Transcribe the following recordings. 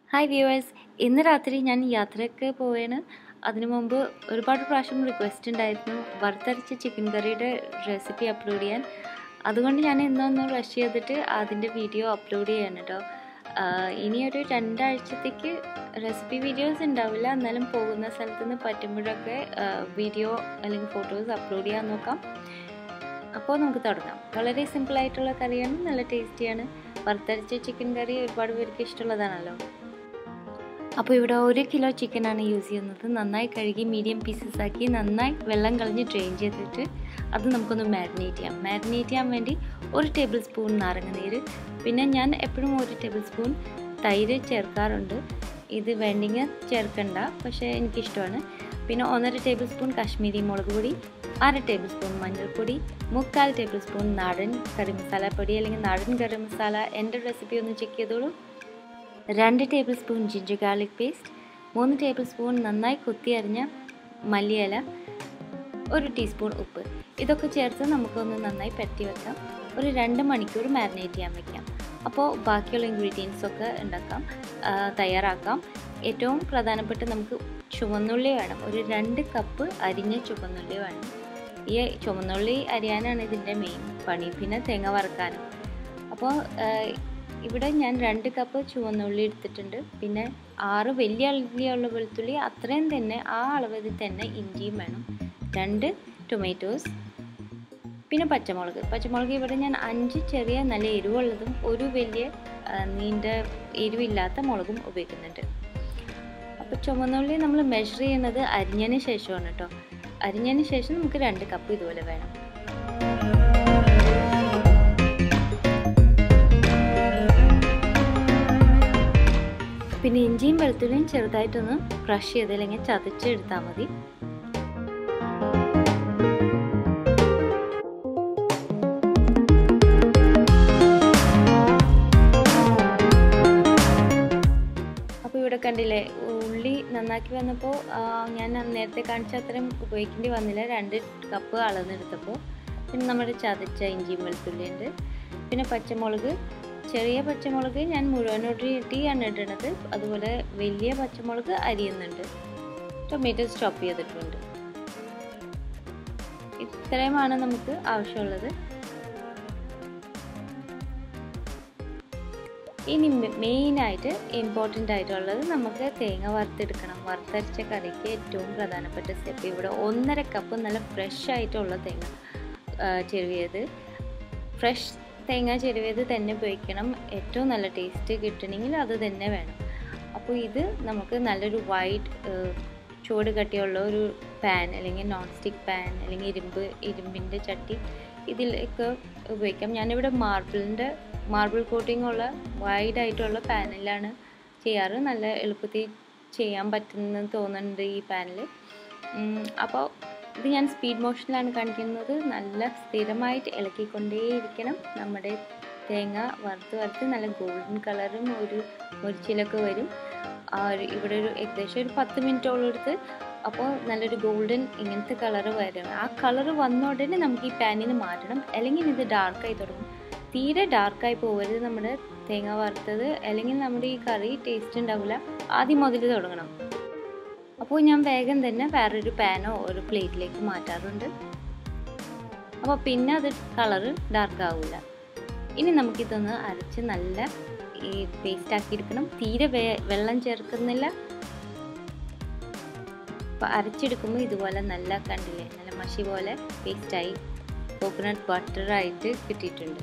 hi viewers ഇന്ന് രാത്രി ഞാൻ യാത്രയ്ക്ക് പോവുകയാണ് അതിനു മുമ്പ് ഒരുപാട് പ്രാവശ്യം റിക്വസ്റ്റ് ഉണ്ടായിരുന്നു വറുത്തരച്ച ചിക്കൻ കറിയുടെ റെസിപ്പി അപ്ലോഡ് ചെയ്യാൻ അതുകൊണ്ട് ഞാൻ ഇന്നൊന്ന് റഷ് ചെയ്തിട്ട് അതിൻ്റെ വീഡിയോ അപ്ലോഡ് ചെയ്യാണ് കേട്ടോ ഇനിയൊരു രണ്ടാഴ്ചത്തേക്ക് റെസിപ്പി വീഡിയോസ് ഉണ്ടാവില്ല എന്നാലും പോകുന്ന സ്ഥലത്ത് നിന്ന് പറ്റുമ്പോഴൊക്കെ വീഡിയോ അല്ലെങ്കിൽ ഫോട്ടോസ് അപ്ലോഡ് ചെയ്യാൻ നോക്കാം അപ്പോൾ നമുക്ക് തുടങ്ങാം വളരെ സിമ്പിളായിട്ടുള്ള കറിയാണ് നല്ല ടേസ്റ്റിയാണ് വറുത്തരച്ച ചിക്കൻ കറി ഒരുപാട് പേർക്ക് ഇഷ്ടമുള്ളതാണല്ലോ അപ്പോൾ ഇവിടെ ഒരു കിലോ ചിക്കനാണ് യൂസ് ചെയ്യുന്നത് നന്നായി കഴുകി മീഡിയം പീസസ് ആക്കി നന്നായി വെള്ളം കളഞ്ഞ് ഡ്രെയിൻ ചെയ്തിട്ട് അത് നമുക്കൊന്ന് മാരിനേറ്റ് ചെയ്യാം മാരിനേറ്റ് ചെയ്യാൻ വേണ്ടി ഒരു ടേബിൾ സ്പൂൺ നാരങ്ങനീര് പിന്നെ ഞാൻ എപ്പോഴും ഒരു ടേബിൾ സ്പൂൺ തൈര് ചേർക്കാറുണ്ട് ഇത് വേണ്ടെങ്കിൽ ചേർക്കണ്ട പക്ഷേ എനിക്കിഷ്ടമാണ് പിന്നെ ഒന്നര ടേബിൾ സ്പൂൺ കാശ്മീരി മുളക് പൊടി അര ടേബിൾ സ്പൂൺ മഞ്ഞൾപ്പൊടി മുക്കാൽ ടേബിൾ സ്പൂൺ നാടൻ കറി മസാല പൊടി അല്ലെങ്കിൽ നാടൻ കറി മസാല എൻ്റെ റെസിപ്പി ഒന്ന് ചെക്ക് ചെയ്തോളൂ രണ്ട് tablespoon ginger garlic paste മൂന്ന് ടേബിൾ സ്പൂൺ നന്നായി കൊത്തി അരിഞ്ഞ മല്ലിയില ഒരു ടീസ്പൂൺ ഉപ്പ് ഇതൊക്കെ ചേർത്ത് നമുക്കൊന്ന് നന്നായി പറ്റി വെക്കാം ഒരു രണ്ട് മണിക്കൂർ മാരിനേറ്റ് ചെയ്യാൻ വെക്കാം അപ്പോൾ ബാക്കിയുള്ള ഇൻഗ്രീഡിയൻസ് ഒക്കെ ഉണ്ടാക്കാം തയ്യാറാക്കാം ഏറ്റവും പ്രധാനപ്പെട്ട നമുക്ക് ചുവന്നുള്ളി വേണം ഒരു രണ്ട് കപ്പ് അരിഞ്ഞ ചുവന്നുള്ളി വേണം ഈ ചുവന്നുള്ളി അരിയാനാണ് ഇതിൻ്റെ മെയിൻ പണി പിന്നെ തേങ്ങ വറുക്കാനും അപ്പോൾ ഇവിടെ ഞാൻ രണ്ട് കപ്പ് ചുവന്നുള്ളി എടുത്തിട്ടുണ്ട് പിന്നെ ആറ് വലിയ അളവിലുള്ള വെളുത്തുള്ളി അത്രയും തന്നെ ആ അളവിൽ തന്നെ ഇഞ്ചിയും വേണം രണ്ട് ടൊമാറ്റോസ് പിന്നെ പച്ചമുളക് പച്ചമുളക് ഇവിടെ ഞാൻ അഞ്ച് ചെറിയ നല്ല എരിവുള്ളതും ഒരു വലിയ നീണ്ട എരിവില്ലാത്ത മുളകും ഉപയോഗിക്കുന്നുണ്ട് അപ്പോൾ ചുവന്നുള്ളി നമ്മൾ മെഷർ ചെയ്യുന്നത് അരിഞ്ഞതിന് ശേഷമാണ് കേട്ടോ അരിഞ്ഞതിന് ശേഷം നമുക്ക് രണ്ട് കപ്പ് ഇതുപോലെ വേണം പിന്നെ ഇഞ്ചിയും വെളുത്തുള്ളിയും ചെറുതായിട്ടൊന്ന് ക്രഷ് ചെയ്ത് അല്ലെങ്കിൽ ചതച്ചെടുത്താൽ മതി അപ്പോൾ ഇവിടെ കണ്ടില്ലേ ഉള്ളി നന്നാക്കി വന്നപ്പോൾ ഞാൻ നേരത്തെ കാണിച്ച അത്രയും ഉപയോഗിക്കേണ്ടി വന്നില്ല രണ്ട് കപ്പ് അളന്നെടുത്തപ്പോൾ പിന്നെ നമ്മുടെ ചതച്ച ഇഞ്ചിയും വെളുത്തുള്ളിയുണ്ട് പിന്നെ പച്ചമുളക് ചെറിയ പച്ചമുളക് ഞാൻ മുഴുവനൊട്ടിയാണ് ഇടുന്നത് അതുപോലെ വലിയ പച്ചമുളക് അരിയുന്നുണ്ട് ടൊമാറ്റോ സ്റ്റോപ്പ് ചെയ്തിട്ടുണ്ട് ഇത്രയുമാണ് നമുക്ക് ആവശ്യമുള്ളത് ഇനി മെയിനായിട്ട് ഇമ്പോർട്ടൻ്റ് ആയിട്ടുള്ളത് നമുക്ക് തേങ്ങ വറുത്തെടുക്കണം വറുത്തരച്ച കറിക്ക് ഏറ്റവും പ്രധാനപ്പെട്ട സ്റ്റെപ്പ് ഇവിടെ ഒന്നര കപ്പ് നല്ല ഫ്രഷ് ആയിട്ടുള്ള തേങ്ങ ചെറിയത് ഫ്രഷ് തേങ്ങ ചെരുവിയത് തന്നെ ഉപയോഗിക്കണം ഏറ്റവും നല്ല ടേസ്റ്റ് കിട്ടണമെങ്കിൽ അത് തന്നെ വേണം അപ്പോൾ ഇത് നമുക്ക് നല്ലൊരു വൈറ്റ് ചൂട് കട്ടിയുള്ള ഒരു പാൻ അല്ലെങ്കിൽ നോൺ സ്റ്റിക്ക് പാൻ അല്ലെങ്കിൽ ഇരുമ്പ് ഇരുമ്പിൻ്റെ ചട്ടി ഇതിലേക്ക് ഉപയോഗിക്കാം ഞാനിവിടെ മാർബിളിൻ്റെ മാർബിൾ കോട്ടിംഗ് ഉള്ള വൈഡ് ആയിട്ടുള്ള പാനിലാണ് ചെയ്യാറ് നല്ല എളുപ്പത്തിൽ ചെയ്യാൻ പറ്റുമെന്ന് തോന്നുന്നുണ്ട് ഈ പാനിൽ അപ്പോൾ ഇത് ഞാൻ സ്പീഡ് മോഷനിലാണ് കാണിക്കുന്നത് നല്ല സ്ഥിരമായിട്ട് ഇളക്കിക്കൊണ്ടേയിരിക്കണം നമ്മുടെ തേങ്ങ വറുത്ത് വറുത്ത് നല്ല ഗോൾഡൻ കളറും ഒരു മുരിച്ചിലൊക്കെ വരും ആ ഒരു ഇവിടെ ഒരു ഏകദേശം ഒരു പത്ത് മിനിറ്റോളം എടുത്ത് അപ്പോൾ നല്ലൊരു ഗോൾഡൻ ഇങ്ങനത്തെ കളറ് വരും ആ കളറ് വന്ന ഉടനെ നമുക്ക് ഈ പാനിന് മാറ്റണം അല്ലെങ്കിൽ ഇത് ഡാർക്കായി തുടങ്ങും തീരെ ഡാർക്കായി പോകരുത് നമ്മുടെ തേങ്ങ വറുത്തത് അല്ലെങ്കിൽ നമ്മുടെ ഈ കറി ടേസ്റ്റ് ഉണ്ടാവില്ല ആദ്യം മുതൽ തുടങ്ങണം അപ്പോൾ ഞാൻ വേഗം തന്നെ വേറൊരു പാനോ ഒരു പ്ലേറ്റിലേക്ക് മാറ്റാറുണ്ട് അപ്പോൾ പിന്നെ അത് കളറ് ഡാർക്ക് ആവില്ല ഇനി നമുക്കിതൊന്ന് അരച്ച് നല്ല ഈ പേസ്റ്റ് ആക്കിയെടുക്കണം തീരെ വെള്ളം ചേർക്കുന്നില്ല അപ്പോൾ അരച്ചെടുക്കുമ്പോൾ ഇതുപോലെ നല്ല കണ്ടില്ലേ നല്ല മഷി പോലെ പേസ്റ്റായി കോക്കനട്ട് ബട്ടറായിട്ട് കിട്ടിയിട്ടുണ്ട്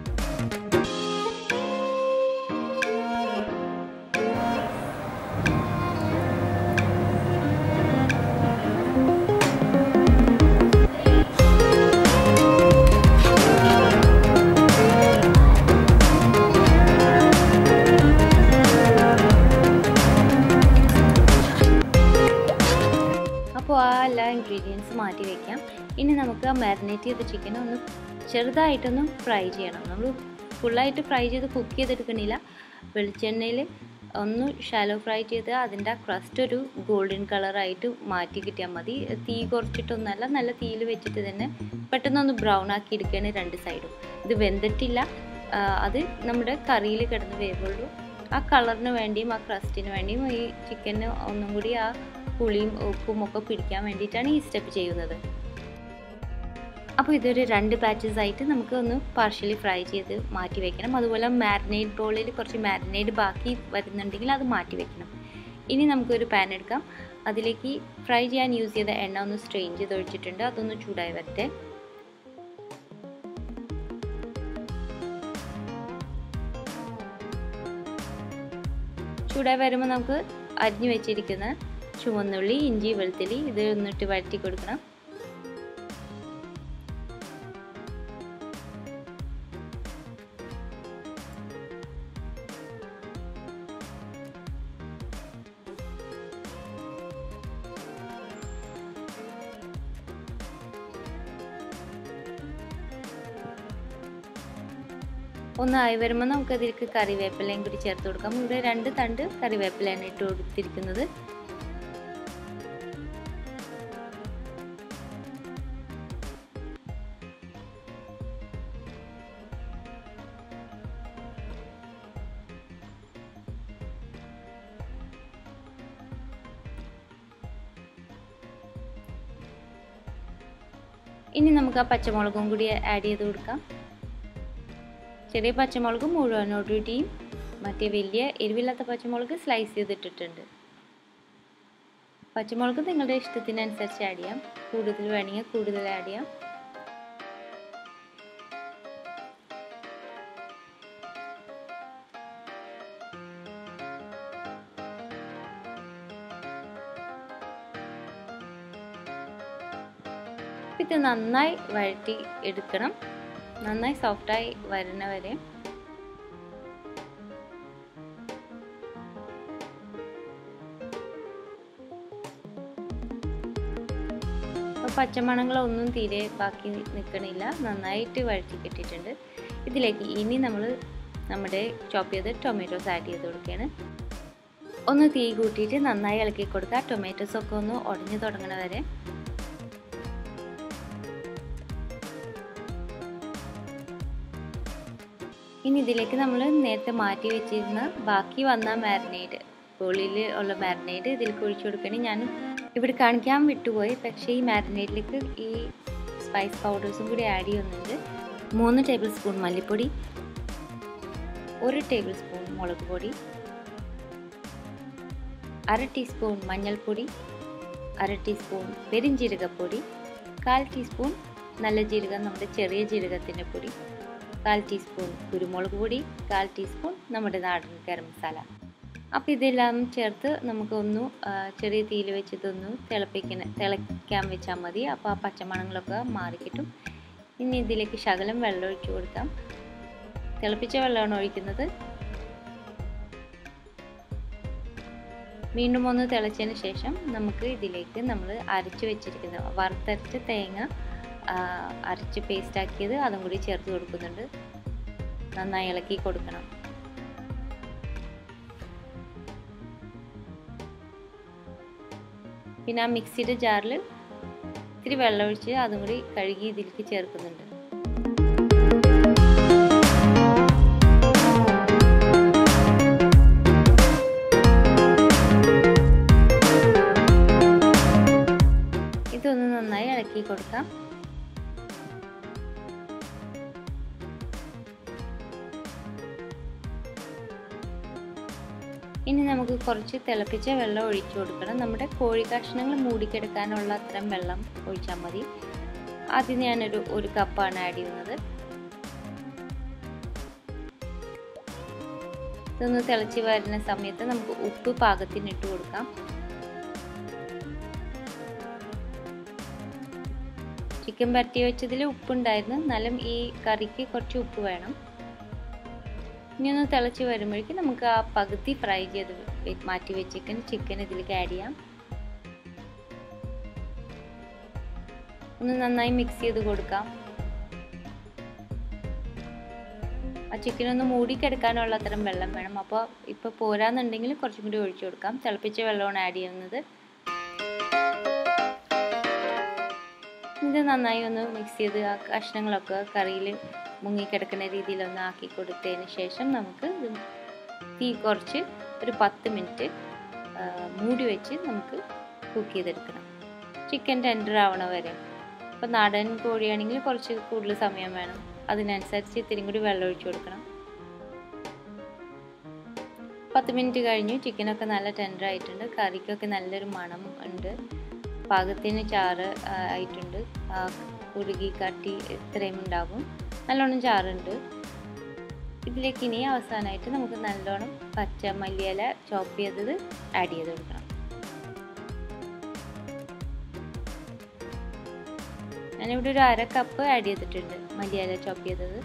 അപ്പോൾ ആ എല്ലാ ഇൻഗ്രീഡിയൻസ് മാറ്റി വയ്ക്കാം ഇനി നമുക്ക് ആ മാരിനേറ്റ് ചെയ്ത ചിക്കൻ ഒന്ന് ചെറുതായിട്ടൊന്ന് ഫ്രൈ ചെയ്യണം നമ്മൾ ഫുള്ളായിട്ട് ഫ്രൈ ചെയ്ത് കുക്ക് ചെയ്തെടുക്കണില്ല വെളിച്ചെണ്ണയിൽ ഒന്ന് ഷാലോ ഫ്രൈ ചെയ്ത് അതിൻ്റെ ആ ക്രസ്റ്റ് ഒരു ഗോൾഡൻ കളറായിട്ട് മാറ്റി കിട്ടിയാൽ മതി തീ കുറച്ചിട്ടൊന്നല്ല നല്ല തീയിൽ വെച്ചിട്ട് തന്നെ പെട്ടെന്നൊന്ന് ബ്രൗൺ ആക്കി എടുക്കുകയാണ് രണ്ട് സൈഡും ഇത് വെന്തിട്ടില്ല അത് നമ്മുടെ കറിയിൽ കിടന്ന് വേവുള്ളൂ ആ കളറിന് വേണ്ടിയും ആ ക്രസ്റ്റിന് വേണ്ടിയും ഈ ചിക്കന് ഒന്നും കൂടി ആ പുളിയും ഉപ്പും ഒക്കെ പിടിക്കാൻ വേണ്ടിയിട്ടാണ് ഈ സ്റ്റെപ്പ് ചെയ്യുന്നത് അപ്പോൾ ഇതൊരു രണ്ട് ബാച്ചസ് ആയിട്ട് നമുക്ക് ഒന്ന് പാർഷ്യലി ഫ്രൈ ചെയ്ത് മാറ്റി വെക്കണം അതുപോലെ മാരിനേറ്റ് ബോളിൽ കുറച്ച് മാരിനേറ്റ് ബാക്കി വരുന്നുണ്ടെങ്കിൽ അത് മാറ്റി വെക്കണം ഇനി നമുക്കൊരു പാൻ എടുക്കാം അതിലേക്ക് ഫ്രൈ ചെയ്യാൻ യൂസ് ചെയ്ത എണ്ണ ഒന്ന് സ്ട്രെയിൻ ചെയ്ത് ഒഴിച്ചിട്ടുണ്ട് അതൊന്ന് ചൂടായി വരട്ടെ ചൂടായി വരുമ്പോൾ നമുക്ക് അരിഞ്ഞു വെച്ചിരിക്കുന്ന ചുവന്നുള്ളി ഇഞ്ചി വെളുത്തുള്ളി ഇത് ഒന്നിട്ട് വഴറ്റി കൊടുക്കണം ഒന്ന് ആയി വരുമ്പോൾ നമുക്ക് അതിലേക്ക് കറിവേപ്പിലയും കൂടി ചേർത്ത് കൊടുക്കാം ഇവിടെ രണ്ട് തണ്ട് കറിവേപ്പിലയാണ് ഇട്ട് കൊടുത്തിരിക്കുന്നത് ഇനി നമുക്ക് ആ പച്ചമുളകും കൂടി ആഡ് ചെയ്ത് കൊടുക്കാം ചെറിയ പച്ചമുളക് മുഴുവനോടുകൂടിയും മറ്റേ വലിയ എരിവില്ലാത്ത പച്ചമുളക് സ്ലൈസ് ചെയ്തിട്ടിട്ടുണ്ട് പച്ചമുളക് നിങ്ങളുടെ ഇഷ്ടത്തിനനുസരിച്ച് ആഡ് ചെയ്യാം കൂടുതൽ വേണമെങ്കിൽ കൂടുതൽ ആഡ് ചെയ്യാം ഇത് നന്നായി വഴറ്റി എടുക്കണം നന്നായി സോഫ്റ്റായി വരുന്ന വരെ പച്ചമണങ്ങളൊന്നും തീരെ ബാക്കി നിൽക്കണില്ല നന്നായിട്ട് വഴറ്റി കിട്ടിയിട്ടുണ്ട് ഇതിലേക്ക് ഇനി നമ്മൾ നമ്മുടെ ചോപ്പ് ചെയ്ത് ടൊമാറ്റോസ് ആഡ് ചെയ്ത് കൊടുക്കുകയാണ് ഒന്ന് തീ കൂട്ടിയിട്ട് നന്നായി ഇളക്കി കൊടുക്കുക ടൊമാറ്റോസ് ഒക്കെ ഒന്ന് ഉടഞ്ഞു തുടങ്ങണ വരെ ഇനി ഇതിലേക്ക് നമ്മൾ നേരത്തെ മാറ്റി വെച്ചിരുന്ന ബാക്കി വന്ന മാരിനേറ്റ് ഉള്ളിൽ ഉള്ള മാരിനേറ്റ് ഇതിലേക്ക് ഒഴിച്ചു കൊടുക്കണേ ഞാൻ ഇവിടെ കാണിക്കാൻ വിട്ടുപോയി പക്ഷേ ഈ മാരിനേറ്റിലേക്ക് ഈ സ്പൈസ് പൗഡേഴ്സും കൂടി ആഡ് ചെയ്യുന്നുണ്ട് മൂന്ന് ടേബിൾ സ്പൂൺ മല്ലിപ്പൊടി ഒരു ടേബിൾ സ്പൂൺ മുളക് പൊടി അര ടീസ്പൂൺ മഞ്ഞൾപ്പൊടി അര ടീസ്പൂൺ പെരിഞ്ജീരകപ്പൊടി കാൽ ടീസ്പൂൺ നല്ല ജീരകം നമ്മുടെ ചെറിയ ജീരകത്തിൻ്റെ പൊടി കാൽ ടീസ്പൂൺ കുരുമുളക് പൊടി കാൽ ടീസ്പൂൺ നമ്മുടെ നാടൻ ഗരം മസാല അപ്പോൾ ഇതെല്ലാം ചേർത്ത് നമുക്കൊന്ന് ചെറിയ തീയിൽ വെച്ചിട്ടൊന്ന് തിളപ്പിക്കുന്ന തിളയ്ക്കാൻ വെച്ചാൽ മതി അപ്പോൾ ആ പച്ചമണങ്ങളൊക്കെ മാറിക്കിട്ടും ഇനി ഇതിലേക്ക് ശകലം വെള്ളം ഒഴിച്ചു കൊടുക്കാം തിളപ്പിച്ച വെള്ളമാണ് ഒഴിക്കുന്നത് വീണ്ടും ഒന്ന് തിളച്ചതിന് ശേഷം നമുക്ക് ഇതിലേക്ക് നമ്മൾ അരച്ച് വെച്ചിരിക്കുന്ന വറുത്തരച്ച തേങ്ങ അരച്ച് പേസ്റ്റ് ആക്കിയത് അതും കൂടി ചേർത്ത് കൊടുക്കുന്നുണ്ട് നന്നായി ഇളക്കി കൊടുക്കണം പിന്നെ ആ മിക്സിയുടെ ജാറിൽ ഇത്തിരി വെള്ളം ഒഴിച്ച് അതും കൂടി കഴുകി ഇതിലേക്ക് ചേർക്കുന്നുണ്ട് ഇതൊന്ന് നന്നായി ഇളക്കി കൊടുക്കാം ഇനി നമുക്ക് കുറച്ച് തിളപ്പിച്ച വെള്ളം ഒഴിച്ചു കൊടുക്കണം നമ്മുടെ കോഴി കഷ്ണങ്ങൾ മൂടിക്കെടുക്കാനുള്ള അത്തരം വെള്ളം ഒഴിച്ചാൽ മതി ആദ്യം ഞാനൊരു ഒരു കപ്പാണ് ആഡ് ചെയ്യുന്നത് ഇതൊന്ന് തിളച്ച് വരുന്ന സമയത്ത് നമുക്ക് ഉപ്പ് പാകത്തിന് ഇട്ട് കൊടുക്കാം ചിക്കൻ പരട്ടി വെച്ചതിൽ ഉപ്പുണ്ടായിരുന്നു എന്നാലും ഈ കറിക്ക് കുറച്ച് ഉപ്പ് വേണം ഇനി ഒന്ന് തിളച്ച് വരുമ്പോഴേക്കും നമുക്ക് ആ പകുതി ഫ്രൈ ചെയ്ത് മാറ്റി വെച്ചിരിക്കുന്ന ചിക്കൻ ഇതിലേക്ക് ആഡ് ചെയ്യാം ഒന്ന് നന്നായി മിക്സ് ചെയ്ത് കൊടുക്കാം ആ ചിക്കൻ ഒന്ന് മൂടിക്കെടുക്കാനുള്ള അത്തരം വെള്ളം വേണം അപ്പോൾ ഇപ്പോൾ പോരാന്നുണ്ടെങ്കിൽ കുറച്ചും കൂടി ഒഴിച്ചു കൊടുക്കാം തിളപ്പിച്ച വെള്ളമാണ് ആഡ് ചെയ്യുന്നത് ഇത് നന്നായി ഒന്ന് മിക്സ് ചെയ്ത് ആ കഷ്ണങ്ങളൊക്കെ കറിയിൽ മുങ്ങിക്കിടക്കുന്ന രീതിയിലൊന്ന് ആക്കി കൊടുത്തതിന് ശേഷം നമുക്ക് ഇത് തീ കുറച്ച് ഒരു പത്ത് മിനിറ്റ് മൂടി വെച്ച് നമുക്ക് കുക്ക് ചെയ്തെടുക്കണം ചിക്കൻ ടെൻഡർ ആവണ വരെ ഇപ്പോൾ നാടൻ കോഴിയാണെങ്കിൽ കുറച്ച് കൂടുതൽ സമയം വേണം അതിനനുസരിച്ച് ഇത്തിരി കൂടി വെള്ളം ഒഴിച്ചു കൊടുക്കണം പത്ത് മിനിറ്റ് കഴിഞ്ഞു ചിക്കനൊക്കെ നല്ല ടെൻഡർ ആയിട്ടുണ്ട് കറിക്കൊക്കെ നല്ലൊരു മണം ഉണ്ട് പാകത്തിന് ചാറ് ആയിട്ടുണ്ട് കുറുകി കട്ടി ഇത്രയും ഉണ്ടാകും നല്ലോണം ചാറുണ്ട് ഇതിലേക്ക് ഇനി അവസാനമായിട്ട് നമുക്ക് നല്ലോണം പച്ച മല്ലിയില ചോപ്പ് ചെയ്തത് ആഡ് ചെയ്ത് കൊടുക്കണം ഞാനിവിടെ ഒരു അര കപ്പ് ആഡ് ചെയ്തിട്ടുണ്ട് മല്ലിയില ചോപ്പ് ചെയ്തത്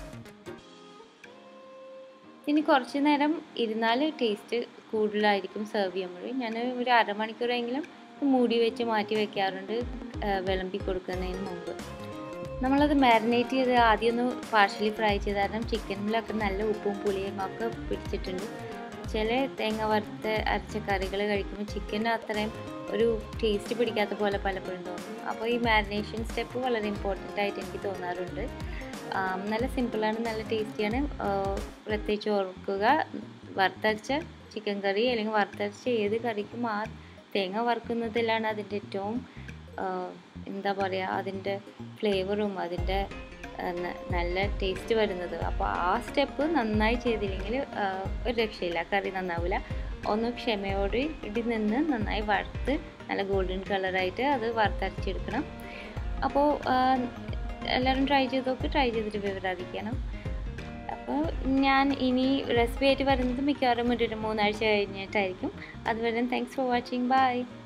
ഇനി കുറച്ച് നേരം ഇരുന്നാൽ ടേസ്റ്റ് കൂടുതലായിരിക്കും സെർവ് ചെയ്യുമ്പോൾ ഞാൻ ഒരു അരമണിക്കൂറെങ്കിലും മൂടി വെച്ച് മാറ്റി വെക്കാറുണ്ട് വിളമ്പി കൊടുക്കുന്നതിന് മുമ്പ് നമ്മളത് മാരിനേറ്റ് ചെയ്ത് ആദ്യം ഒന്ന് പാർഷ്യലി ഫ്രൈ ചെയ്ത കാരണം ചിക്കനിലൊക്കെ നല്ല ഉപ്പും പുളിയും ഒക്കെ പിടിച്ചിട്ടുണ്ട് ചില തേങ്ങ വറുത്ത് അരച്ച കറികൾ കഴിക്കുമ്പോൾ ചിക്കന് അത്രയും ഒരു ടേസ്റ്റ് പിടിക്കാത്ത പോലെ പലപ്പോഴും തോന്നും അപ്പോൾ ഈ മാരിനേഷൻ സ്റ്റെപ്പ് വളരെ ഇമ്പോർട്ടൻ്റ് ആയിട്ട് എനിക്ക് തോന്നാറുണ്ട് നല്ല സിമ്പിളാണ് നല്ല ടേസ്റ്റിയാണ് പ്രത്യേകിച്ച് ഓർക്കുക വറുത്തരച്ച ചിക്കൻ കറി അല്ലെങ്കിൽ വറുത്തരച്ച ഏത് കറിക്കും ആ തേങ്ങ വറുക്കുന്നതിലാണ് അതിൻ്റെ ഏറ്റവും എന്താ പറയുക അതിൻ്റെ ഫ്ലേവറും അതിൻ്റെ നല്ല ടേസ്റ്റ് വരുന്നത് അപ്പോൾ ആ സ്റ്റെപ്പ് നന്നായി ചെയ്തില്ലെങ്കിൽ ഒരു രക്ഷയില്ല കറി നന്നാവില്ല ഒന്ന് ക്ഷമയോടെ ഇടി നിന്ന് നന്നായി വറുത്ത് നല്ല ഗോൾഡൻ കളറായിട്ട് അത് വറുത്തരച്ചെടുക്കണം അപ്പോൾ എല്ലാവരും ട്രൈ ചെയ്ത് നോക്ക് ട്രൈ ചെയ്തിട്ട് വിവരം അറിയിക്കണം അപ്പോൾ ഞാൻ ഇനി റെസിപ്പി ആയിട്ട് വരുന്നത് മിക്കവാറും ഒരു മൂന്നാഴ്ച കഴിഞ്ഞിട്ടായിരിക്കും അതുവരെ താങ്ക്സ് ഫോർ വാച്ചിങ് ബൈ